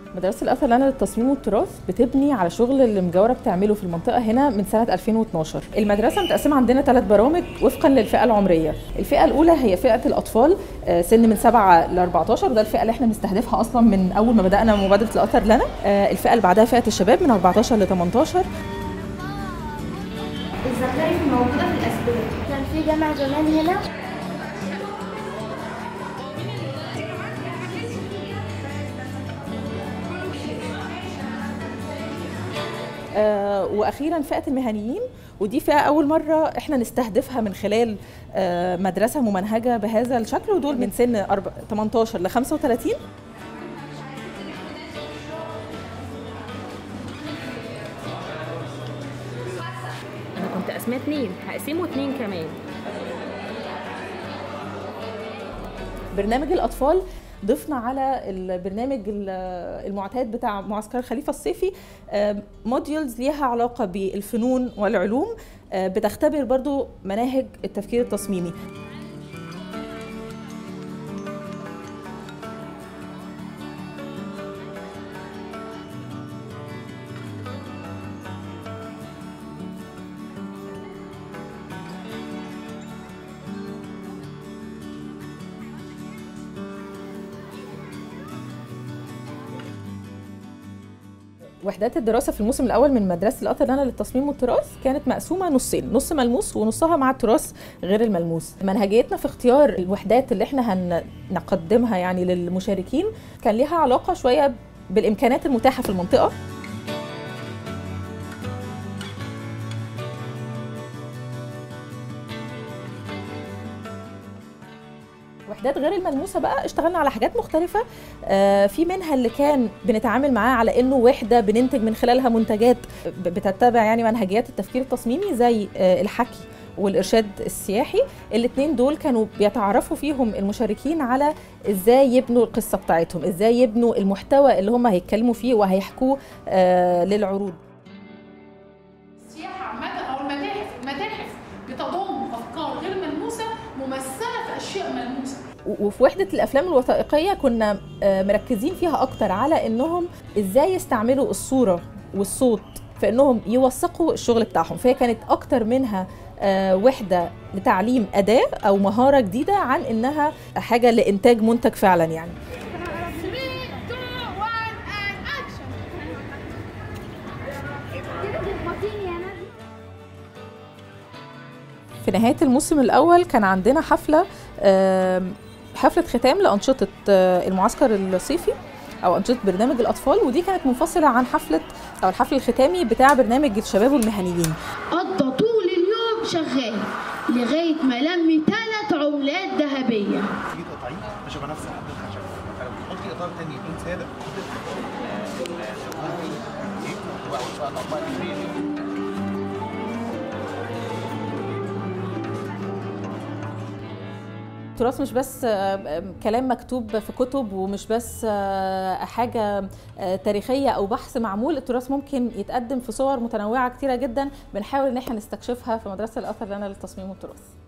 مدرسة الأثر لنا للتصميم والتراث بتبني على شغل اللي مجاورة بتعمله في المنطقة هنا من سنة 2012 المدرسة متقسمة عندنا ثلاث برامج وفقا للفئة العمرية الفئة الأولى هي فئة الأطفال آه، سن من 7 ل 14 وده الفئة اللي احنا بنستهدفها أصلا من أول ما بدأنا مبادرة الأثر لنا آه، الفئة اللي بعدها فئة الشباب من 14 ل 18 الزخارف موجودة في الأسباب كان في جامع زمان هنا آه، واخيرا فئه المهنيين ودي فئه اول مره احنا نستهدفها من خلال آه، مدرسه ممنهجه بهذا الشكل ودول من سن أرب- 18 ل 35 انا كنت اسماه اتنين هقسمه اتنين كمان برنامج الاطفال ضفنا على البرنامج ال- المعتاد بتاع معسكر الخليفه الصيفي موديولز ليها علاقه بالفنون والعلوم آه، بتختبر برضو مناهج التفكير التصميمي وحدات الدراسة في الموسم الأول من مدرسة الأطر لنا للتصميم والتراث كانت مقسومة نصين نص ملموس ونصها مع التراث غير الملموس منهجيتنا في اختيار الوحدات اللي احنا هنقدمها يعني للمشاركين كان ليها علاقة شوية بالإمكانات المتاحة في المنطقة وحدات غير الملموسه بقى اشتغلنا على حاجات مختلفه آه، في منها اللي كان بنتعامل معاه على انه وحده بننتج من خلالها منتجات ب- بتتبع يعني منهجيات التفكير التصميمي زي آه، الحكي والارشاد السياحي الاثنين دول كانوا بيتعرفوا فيهم المشاركين على ازاي يبنوا القصه بتاعتهم ازاي يبنوا المحتوى اللي هم هيتكلموا فيه وهيحكوه آه، للعروض السياحة عامة أو المتاحف المتاحف بتضم أفكار غير ملموسة ممثلة في أشياء ملموسة وفي وحدة الأفلام الوثائقية كنا آه، مركزين فيها أكتر على إنهم إزاي يستعملوا الصورة والصوت في إنهم يوثقوا الشغل بتاعهم فهي كانت أكتر منها آه، وحدة لتعليم أداة أو مهارة جديدة عن إنها حاجة لإنتاج منتج فعلا يعني 3 2 1 and action كده تخبطيني يا نادي في نهاية الموسم الأول كان عندنا حفلة آم، حفلة ختام لأنشطة آه، المعسكر الصيفي أو أنشطة برنامج الأطفال ودي كانت منفصلة عن حفلة أو الحفل الختامي بتاع برنامج الشباب والمهنيين قضى طول اليوم شغال لغاية ما لم ثلاث عملات ذهبية تيجي تقطعيه بشبه نفس حد الخشب بتحطي اطار تاني يكون ساده تبقى بقى الاطباق الكبيره التراث مش بس آه، كلام مكتوب في كتب ومش بس آه، حاجة آه، تاريخية أو بحث معمول التراث ممكن يتقدم في صور متنوعة كتيرة جدا بنحاول إن احنا نستكشفها في مدرسة الأثر لنا للتصميم والتراث